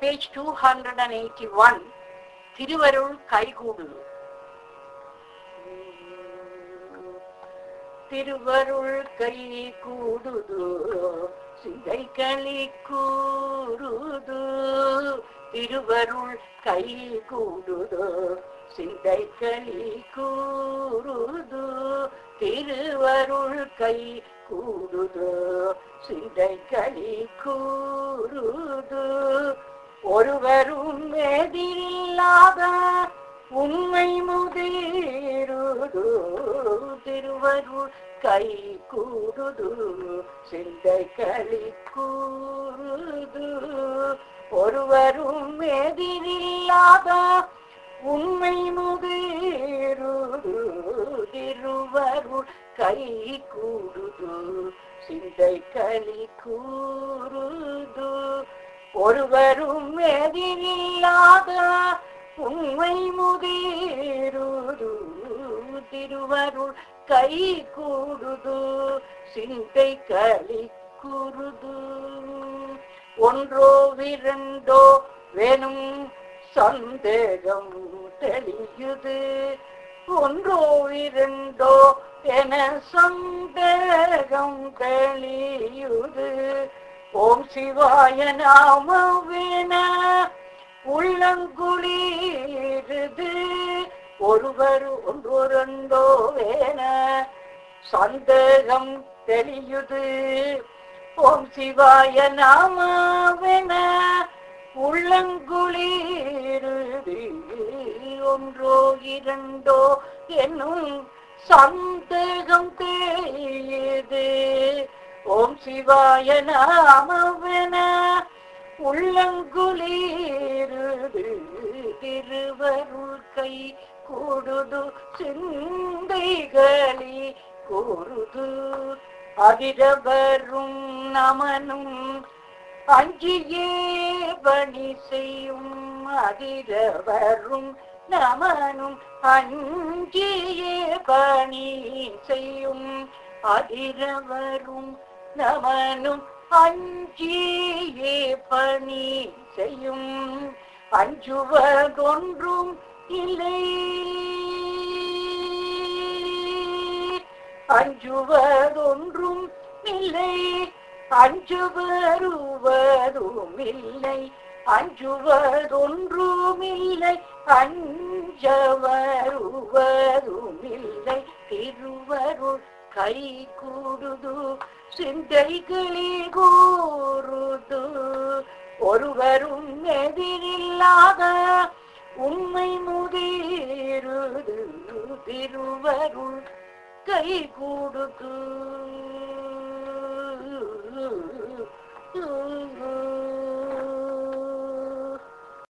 page two hundred and eighty one திருவருள் கைகூடு திருவருள் கை கூடுது சிந்தை களி கூறுது திருவருள் கை கூடுது சிந்தை களி கூறுது திருவருள் கை கூடுது சிந்தை களி கூறுது ஒருவரும் எதிரில்லாத உண்மை முதிருது திருவருள் கை கூடுது சிந்தை களி கூறுது ஒருவரும் எதிரில்லாத உண்மை முதிருது திருவருள் கை கூடுது சிந்தை களி கூறுது ஒருவரும் எதிரில்லாத உண்மை முதிருது திருவருள் கை கூடுது சிந்தை களி கூறுது ஒன்றோ விரண்டோ வேணும் சந்தேகம் தெளியுது ஒன்றோ இரண்டோ என சந்தேகம் தெளியுது ஓம் சிவாய நாமவேன உள்ளங்குளிருது ஒருவர் ஒன்று ரெண்டோ வேன சந்தேகம் தெளியுது ஓம் சிவாய நாமவேன உள்ளங்குளிருது ஒன்றோ இரண்டோ என்னும் சந்தேகம் தெரியுது ஓம் சிவாய நாமவன உள்ளங்குளிருது திருவருள் கை கூடுது சிந்தைகளி கூறுது அதிரவரும் நமனும் அஞ்சியே பணி செய்யும் அதிரவரும் நமனும் அஞ்சியே பணி செய்யும் அதிரவரும் நமனும் அஞ்சியே பணி செய்யும் அஞ்சுவதொன்றும் இல்லை அஞ்சுவதொன்றும் இல்லை அஞ்சு வருவதும் இல்லை அஞ்சுவதொன்றும் இல்லை அஞ்ச வருவதும் இல்லை திருவருள் கை கூடுது சிந்தைகளி கூறுது ஒருவரும் எதிரில்லாத உண்மை முதிருது திருவருள் கை கூடுது